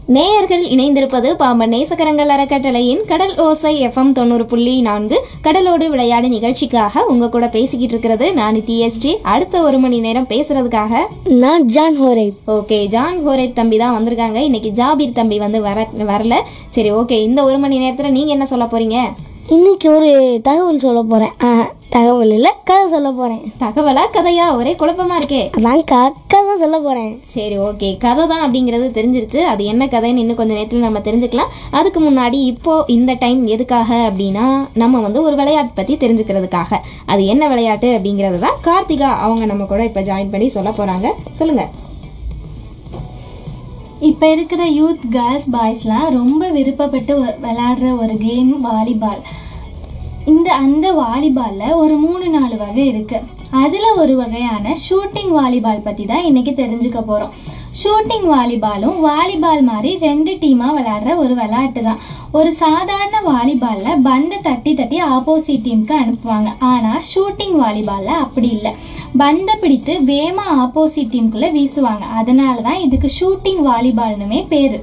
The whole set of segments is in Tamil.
நேயர்கள் இணைந்திருப்பது பாம்பன் நேசகரங்கள் அறக்கட்டளையின் கடல் ஓசை எஃப்எம் தொண்ணூறு புள்ளி நான்கு கடலோடு விளையாடு நிகழ்ச்சிக்காக உங்க கூட பேசிக்கிட்டு இருக்கிறது நான் டிஎஸ்டி அடுத்த ஒரு மணி நேரம் பேசுறதுக்காக நான் John Horeb okay John Horeb தம்பி தான் வந்திருக்காங்க இன்னைக்கு ஜாபீர் தம்பி வந்து வர வரல சரி ஓகே இந்த ஒரு மணி நேரத்துல நீங்க என்ன சொல்ல போறீங்க இன்னைக்கு ஒரு தகவல் சொல்ல போகிறேன் தகவல் இல்லை கதை சொல்ல போகிறேன் தகவலா கதையா ஒரே குழப்பமா இருக்கே அதான் கக்கா தான் சொல்ல போகிறேன் சரி ஓகே கதை தான் அப்படிங்கிறது தெரிஞ்சிருச்சு அது என்ன கதைன்னு இன்னும் கொஞ்சம் நேரத்தில் நம்ம தெரிஞ்சுக்கலாம் அதுக்கு முன்னாடி இப்போ இந்த டைம் எதுக்காக அப்படின்னா நம்ம வந்து ஒரு விளையாட்டு பற்றி தெரிஞ்சுக்கிறதுக்காக அது என்ன விளையாட்டு அப்படிங்கிறது தான் கார்த்திகா அவங்க நம்ம கூட இப்போ ஜாயின் பண்ணி சொல்ல போகிறாங்க சொல்லுங்கள் இப்போ இருக்கிற யூத் கேர்ள்ஸ் பாய்ஸ்லாம் ரொம்ப விருப்பப்பட்டு வ- விளையாடுற ஒரு கேம் வாலிபால் இந்த அந்த வாலிபாலில் ஒரு மூணு நாலு வகை இருக்கு அதில் ஒரு வகையான ஷூட்டிங் வாலிபால் பற்றி தான் இன்னைக்கு தெரிஞ்சுக்க போகிறோம் ஷூட்டிங் வாலிபாலும் வாலிபால் மாதிரி ரெண்டு டீமாக விளையாடுற ஒரு விளையாட்டு தான் ஒரு சாதாரண வாலிபாலில் பந்தை தட்டி தட்டி ஆப்போசிட் டீமுக்கு அனுப்புவாங்க ஆனால் ஷூட்டிங் வாலிபாலில் அப்படி இல்லை பந்தை பிடித்து வேமா ஆப்போசிட் டீமுக்குள்ளே வீசுவாங்க அதனால தான் இதுக்கு ஷூட்டிங் வாலிபால்னுமே பேர்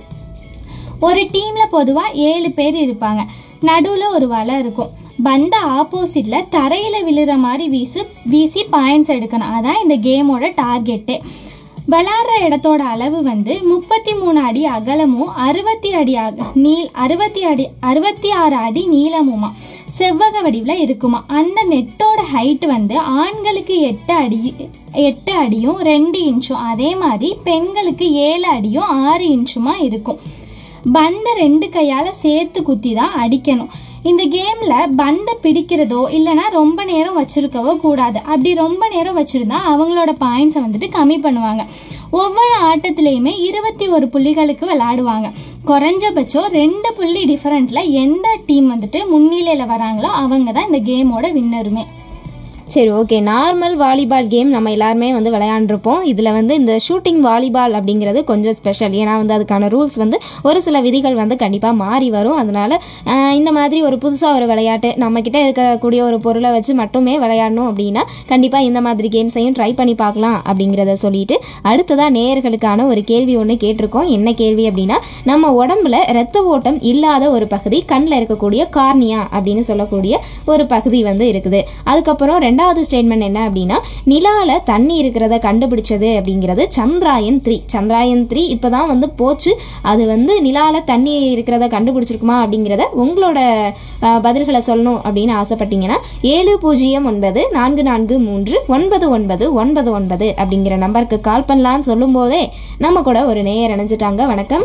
ஒரு டீம்ல பொதுவா ஏழு பேர் இருப்பாங்க நடுவுல ஒரு வலை இருக்கும் பந்த ஆப்போசிட்ல தரையில விழுற மாதிரி வீசு வீசி பாயிண்ட்ஸ் எடுக்கணும் அதான் இந்த கேமோட டார்கெட்டே விளையாடுற இடத்தோட அளவு வந்து முப்பத்தி மூணு அடி அகலமும் அறுபத்தி அடி அக நீள் அறுபத்தி அடி அறுபத்தி ஆறு அடி நீளமுமா செவ்வக வடிவில் இருக்குமா அந்த நெட்டோட ஹைட் வந்து ஆண்களுக்கு எட்டு அடி எட்டு அடியும் ரெண்டு இன்ச்சும் அதே மாதிரி பெண்களுக்கு ஏழு அடியும் ஆறு இன்ச்சுமா இருக்கும் பந்தை ரெண்டு கையால் சேர்த்து குத்தி தான் அடிக்கணும் இந்த கேமில் பந்தை பிடிக்கிறதோ இல்லைன்னா ரொம்ப நேரம் வச்சிருக்கவோ கூடாது அப்படி ரொம்ப நேரம் வச்சுருந்தா அவங்களோட பாயிண்ட்ஸை வந்துட்டு கம்மி பண்ணுவாங்க ஒவ்வொரு ஆட்டத்துலேயுமே இருபத்தி ஒரு புள்ளிகளுக்கு விளையாடுவாங்க குறைஞ்சபட்சம் ரெண்டு புள்ளி டிஃபரண்ட்டில் எந்த டீம் வந்துட்டு முன்னிலையில் வராங்களோ அவங்க தான் இந்த கேமோட வின்னருமே சரி ஓகே நார்மல் வாலிபால் கேம் நம்ம எல்லாருமே வந்து விளையாண்டுருப்போம் இதில் வந்து இந்த ஷூட்டிங் வாலிபால் அப்படிங்கிறது கொஞ்சம் ஸ்பெஷல் ஏன்னா வந்து அதுக்கான ரூல்ஸ் வந்து ஒரு சில விதிகள் வந்து கண்டிப்பாக மாறி வரும் அதனால ஆஹ், இந்த மாதிரி ஒரு புதுசாக ஒரு விளையாட்டு நம்மக்கிட்ட இருக்கக்கூடிய ஒரு பொருளை வச்சு மட்டுமே விளையாடணும் அப்படின்னா கண்டிப்பாக இந்த மாதிரி கேம்ஸையும் ட்ரை பண்ணி பார்க்கலாம் அப்படிங்கிறத சொல்லிட்டு அடுத்ததாக நேயர்களுக்கான ஒரு கேள்வி ஒன்று கேட்டிருக்கோம் என்ன கேள்வி அப்படின்னா நம்ம உடம்புல இரத்த ஓட்டம் இல்லாத ஒரு பகுதி கண்ணில் இருக்கக்கூடிய கார்னியா அப்படின்னு சொல்லக்கூடிய ஒரு பகுதி வந்து இருக்குது அதுக்கப்புறம் ரெண்டாவது ஸ்டேட்மெண்ட் என்ன அப்படின்னா நிலால தண்ணி இருக்கிறத கண்டுபிடிச்சது அப்படிங்கிறது சந்திராயன் த்ரீ சந்திராயன் த்ரீ இப்போதான் வந்து போச்சு அது வந்து நிலால தண்ணி இருக்கிறத கண்டுபிடிச்சிருக்குமா அப்படிங்கிறத உங்களோட அஹ், பதில்களை சொல்லணும் அப்படின்னு ஆசைப்பட்டீங்கன்னா ஏழு பூஜ்ஜியம் ஒன்பது நான்கு நான்கு மூன்று ஒன்பது ஒன்பது ஒன்பது ஒன்பது அப்படிங்கிற நம்பருக்கு கால் பண்ணலான்னு சொல்லும்போதே நம்ம கூட ஒரு நேயர் இணைஞ்சிட்டாங்க வணக்கம்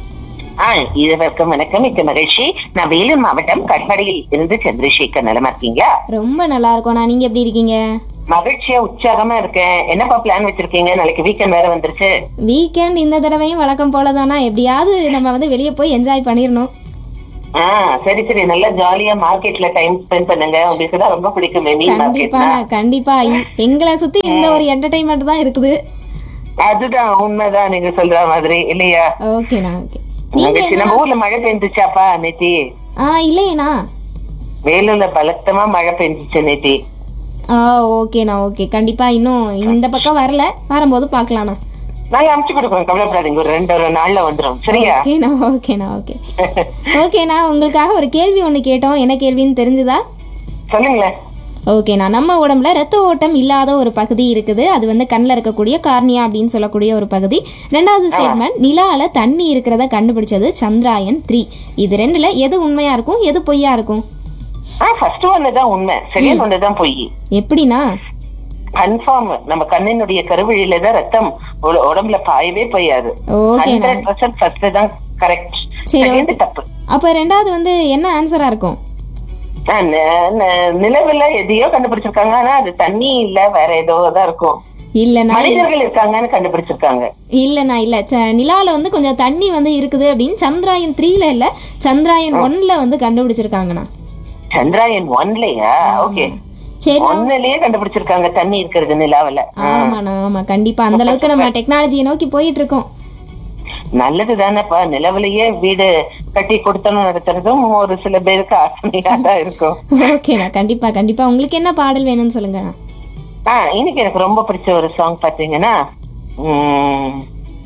ஆ இருவருக்கும் வணக்கம் மிக்க மகிழ்ச்சி நான் வேலூர் மாவட்டம் கட்படியில் இருந்து சந்திரசேகர் நலமா இருக்கீங்களா ரொம்ப நல்லா இருக்கோண்ணா நீங்க எப்படி இருக்கீங்க மகிழ்ச்சியா உற்சாகமா இருக்கேன் என்னப்பா பிளான் வச்சிருக்கீங்க நாளைக்கு வீக்கெண்ட் வேற வந்துருச்சு வீக்கெண்ட் இந்த தடவையும் வழக்கம் போல தானா எப்படியாவது நம்ம வந்து வெளியே போய் என்ஜாய் பண்ணிடணும் ஆ சரி சரி நல்லா ஜாலியா மார்க்கெட்ல டைம் ஸ்பெண்ட் பண்ணுங்க உங்களுக்கு தான் ரொம்ப பிடிக்குமே மீன் கண்டிப்பா மார்க்கெட்னா கண்டிப்பா இ- எங்களை சுத்தி இந்த ஒரு என்டர்டைன்மெண்ட் தான் இருக்குது அதுதான் உண்மைதான் நீங்க சொல்ற மாதிரி இல்லையா ஓகேண்ணா ஓகே நீங்க மகிழ்ச்சி. நம்ம ஊர்ல மழை பெஞ்சுச்சாப்பா நேத்தி ஆ இல்லையேண்ணா வேலூர்ல பலத்தமா மழை பெஞ்சுச்சு நேத்தி ஆ ஓகேண்ணா ஓகே கண்டிப்பா இன்னும் இந்த பக்கம் வரல வரும்போது பார்க்கலாண்ணா நாங்க அமுச்சு கொடுப்போம் கவலைப்படாதீங்க ஒரு ரெண்டு ஒரு நாள்ல வந்துரும் சரியா ஓகேண்ணா ஓகேண்ணா ஓகே ஓகேண்ணா உங்களுக்காக ஒரு கேள்வி ஒன்று கேட்டோம் என்ன கேள்வின்னு தெரிஞ்சுதா சொல்லுங்களேன் ஓகேண்ணா நம்ம உடம்புல ரத்த ஓட்டம் இல்லாத ஒரு பகுதி இருக்குது அது வந்து கண்ணில் இருக்கக்கூடிய கார்னியா அப்படின்னு சொல்லக்கூடிய ஒரு பகுதி ரெண்டாவது ஸ்டேட்மெண்ட் நிலால தண்ணி இருக்கிறத கண்டுபிடிச்சது சந்திராயன் த்ரீ இது ரெண்டுல எது உண்மையா இருக்கும் எது பொய்யா இருக்கும் ஆ ஃபர்ஸ்ட் ஒண்ணுதான் உண்மை செகண்ட் ஒண்ணுதான் பொய் எப்படின்னா கன்ஃபார்ம் நம்ம கண்ணினுடைய கருவழியில தான் ரத்தம் உட- உடம்புல பாயவே பாயாது ஓகேண்ணா ஹண்ட்ரட் பர்சன்ட் ஃபர்ஸ்ட் தான் கரெக்ட் சரி, செகண்ட் okay. தப்பு அப்ப ரெண்டாவது வந்து என்ன ஆன்சரா இருக்கும் ஆ, ந- ந- நிலவுல எதையோ கண்டுபிடிச்சிருக்காங்க ஆனா அது தண்ணி இல்ல வேற ஏதோ தான் இருக்கும் இல்லண்ணா மனிதர்கள் இருக்காங்கன்னு கண்டுபிடிச்சிருக்காங்க இல்லண்ணா இல்ல ச- நிலால வந்து கொஞ்சம் தண்ணி வந்து இருக்குது அப்படின்னு சந்திராயன் த்ரீல இல்ல சந்திராயன் ஒன்ல வந்து கண்டுபிடிச்சிருக்காங்கண்ணா சந்திராயன் ஒன்லயா ஓகே சரி ஒன்னுலயே கண்டுபிடிச்சிருக்காங்க தண்ணி இருக்கிறது நிலாவுல ஆமாண்ணா ஆமா கண்டிப்பா அந்த அளவுக்கு நம்ம டெக்னாலஜியை நோக்கி போயிட்டு இருக்கோம் நல்லது தானேப்பா நிலவுலயே வீடு கட்டி கொடுத்தனும் நடத்துறதும் ஒரு சில பேருக்கு ஆசையா தான் இருக்கும் ஓகேண்ணா கண்டிப்பா கண்டிப்பா உங்களுக்கு என்ன பாடல் வேணும்னு சொல்லுங்கண்ணா ஆ இன்னைக்கு எனக்கு ரொம்ப பிடிச்ச ஒரு சாங் பாத்தீங்கன்னா உம்,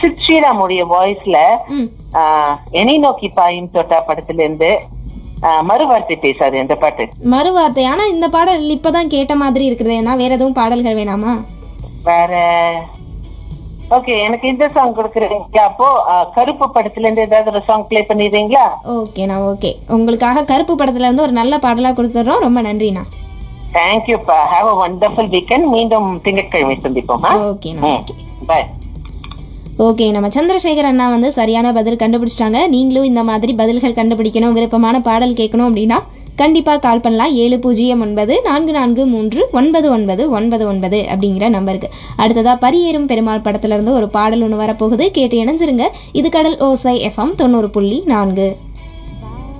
சித்ஸ்ரீராமுடைய வாய்ஸ்ல ம் எனி நோக்கி பாயும் தோட்டா படத்துல இருந்து ஆஹ், மறுவார்த்தை பேசாது இந்த பாட்டு மறுவார்த்தை ஆனா இந்த பாடல் இப்பதான் கேட்ட மாதிரி இருக்குது ஏன்னா வேற எதுவும் பாடல்கள் வேணாமா வேற ஓகே எனக்கு இந்த சாங் கொடுக்குறீங்க அப்போ ஆஹ், கருப்பு படத்துல இருந்து ஏதாவது ஒரு சாங் ப்ளே பண்ணிடுறீங்களா ஓகேண்ணா ஓகே உங்களுக்காக கருப்பு படத்துல இருந்து ஒரு நல்ல பாடலா கொடுத்துட்றோம் ரொம்ப நன்றிண்ணா தேங்க்யூப்பா ஹாவ் அ வண்டர்ஃபுல் வீக்கெண்ட் மீண்டும் திங்கட்கிழமை சந்திப்போம் ஓகேண்ணா ஓகே பாய் ஓகே நம்ம சந்திரசேகர் அண்ணா வந்து சரியான பதில் கண்டுபிடிச்சிட்டாங்க நீங்களும் இந்த மாதிரி பதில்கள் கண்டுபிடிக்கணும் விருப்பமான பாடல் கேட்கணும் அப்படின்னா கண்டிப்பாக கால் பண்ணலாம் ஏழு பூஜ்ஜியம் ஒன்பது நான்கு நான்கு மூன்று ஒன்பது ஒன்பது ஒன்பது ஒன்பது அப்படிங்கிற நம்பருக்கு அடுத்ததா பரியேறும் பெருமாள் படத்துல இருந்து ஒரு பாடல் ஒன்று வரப்போகுது கேட்டு இணைஞ்சிருங்க இது கடல் ஓசை எஃப்எம் தொண்ணூறு புள்ளி நான்கு